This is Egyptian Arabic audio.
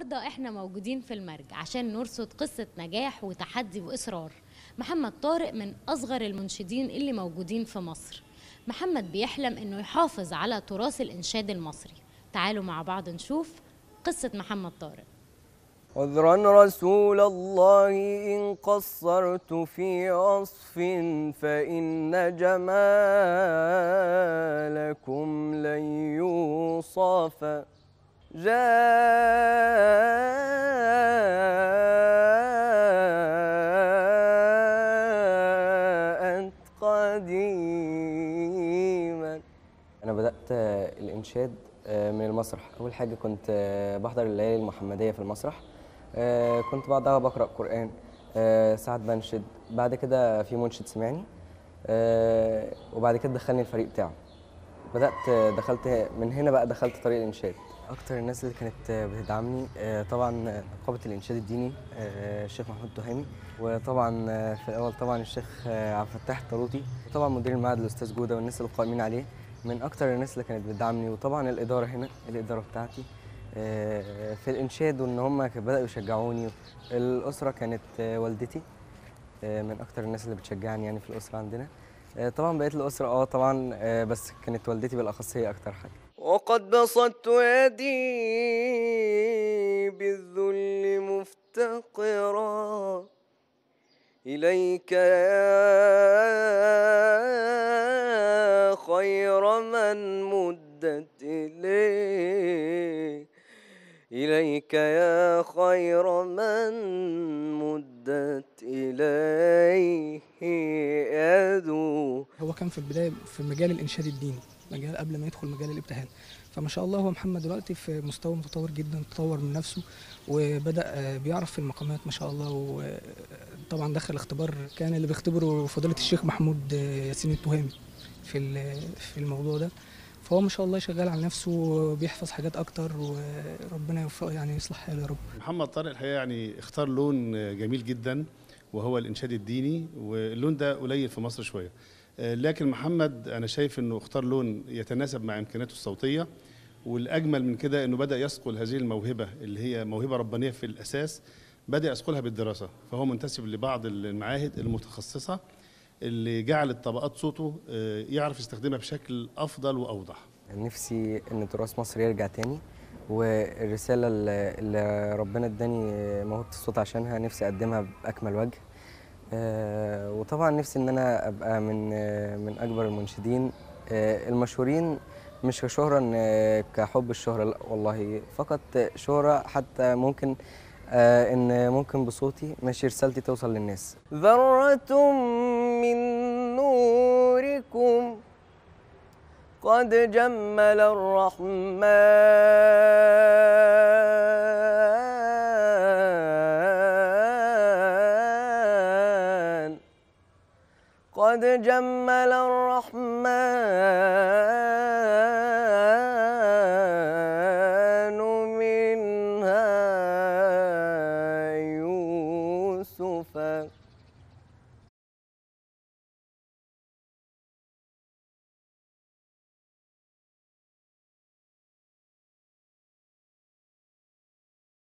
النهارده احنا موجودين في المرج عشان نرصد قصة نجاح وتحدي وإصرار محمد طارق من أصغر المنشدين اللي موجودين في مصر محمد بيحلم إنه يحافظ على تراث الإنشاد المصري تعالوا مع بعض نشوف قصة محمد طارق عذرا رسول الله إن قصرت في وصف فإن جمالكم لن يوصف جاءت قديما أنا بدأت الإنشاد من المسرح أول حاجة كنت بحضر الليالي المحمدية في المسرح كنت بعدها بقرأ قرآن ساعات بنشد بعد كده في منشد سمعني وبعد كده دخلني الفريق بتاعه بدأت دخلت من هنا بقى دخلت طريق الإنشاد أكتر الناس اللي كانت بتدعمني طبعا نقابة الإنشاد الديني الشيخ محمود تهامي وطبعا في الأول طبعا الشيخ عبد الفتاح الطروطي وطبعا مدير المعهد الأستاذ جودة والناس اللي قائمين عليه من أكتر الناس اللي كانت بتدعمني وطبعا الإدارة هنا الإدارة بتاعتي في الإنشاد وإن هم بدأوا يشجعوني الأسرة كانت والدتي من أكتر الناس اللي بتشجعني يعني في الأسرة عندنا طبعا بقيت الأسرة اه طبعا بس كانت والدتي بالأخص هي أكتر حاجة وقد بسطت يدي بالذل مفتقرا إليك يا خير من مدت إليه إليك يا خير من مدت إليه يدو هو كان في البدايه في مجال الانشاد الديني مجال قبل ما يدخل مجال الابتهال فما شاء الله هو محمد دلوقتي في مستوى متطور جدا تطور من نفسه وبدا بيعرف في المقامات ما شاء الله وطبعا دخل اختبار كان اللي بيختبره فضيله الشيخ محمود ياسين التهامي في في الموضوع ده فهو ما شاء الله شغال على نفسه وبيحفظ حاجات اكتر وربنا يوفقه يعني يصلح حاله يا رب محمد طارق الحقيقه يعني اختار لون جميل جدا وهو الانشاد الديني واللون ده قليل في مصر شويه لكن محمد انا شايف انه اختار لون يتناسب مع امكاناته الصوتيه والاجمل من كده انه بدا يصقل هذه الموهبه اللي هي موهبه ربانيه في الاساس بدا يصقلها بالدراسه فهو منتسب لبعض المعاهد المتخصصه اللي جعلت طبقات صوته يعرف يستخدمها بشكل افضل واوضح نفسي ان تراث مصر يرجع تاني والرساله اللي ربنا اداني موهبه الصوت عشانها نفسي اقدمها باكمل وجه وطبعا نفسي ان انا ابقى من من اكبر المنشدين المشهورين مش كشهرة إن كحب الشهرة لا والله فقط شهرة حتى ممكن آه ان ممكن بصوتي ماشي رسالتي توصل للناس ذرة من نوركم قد جمل الرحمن قد جمل الرحمن منها يوسف